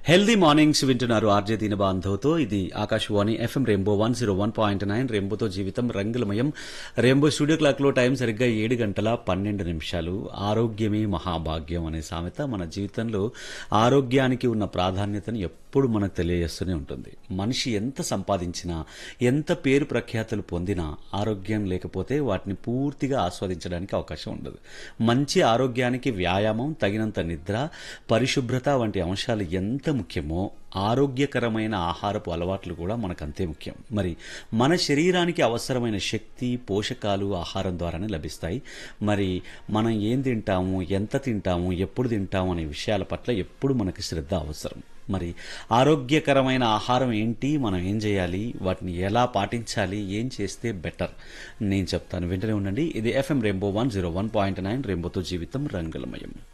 healthy mornings వింటున్నారు RJ దీన బాంధవ్తో ఇది Akashvani FM rainbow one zero one point nine రెయిన్బోతో జీవితం రంగులమయం రెయిన్బో స్టూడియో క్లాక్ లో టైం సరిగ్గా ఏడు గంటల పన్నెండు నిమిషాలు ఆరోగ్యమే మహాభాగ్యం అనే సామెత మన జీవితంలో ఆరోగ్యానికి ఉన్న ప్రాధాన్యతను ఎప్పుడు మనకు తెలియజేస్తూనే ఉంటుంది మనిషి ఎంత సంపాదించినా ఎంత పేరు ప్రఖ్యాతులు పొందినా ఆరోగ్యం లేకపోతే వాటిని పూర్తిగా ఆస్వాదించడానికి అవకాశం ఉండదు మంచి ఆరోగ్యానికి వ్యాయామం తగినంత నిద్ర పరిశుభ్రత వంటి అంశాలు ఎంత ముఖ్యమో ఆరోగ్యకరమైన ఆహారపు అలవాట్లు కూడా మనకు అంతే ముఖ్యం మరి మన శరీరానికి అవసరమైన శక్తి పోషకాలు ఆహారం ద్వారానే లభిస్తాయి మరి మనం ఏం తింటాము ఎంత తింటాము ఎప్పుడు తింటాము అనే విషయాల పట్ల ఎప్పుడు మనకి శ్రద్ధ అవసరం మరి ఆరోగ్యకరమైన ఆహారం ఏంటి మనం ఏం చేయాలి వాటిని ఎలా పాటించాలి ఏం చేస్తే బెటర్ నేను చెప్తాను వెంటనే ఉండండి ఇది FM rainbow one zero one point nine రెయిన్బోతో జీవితం రంగులమయం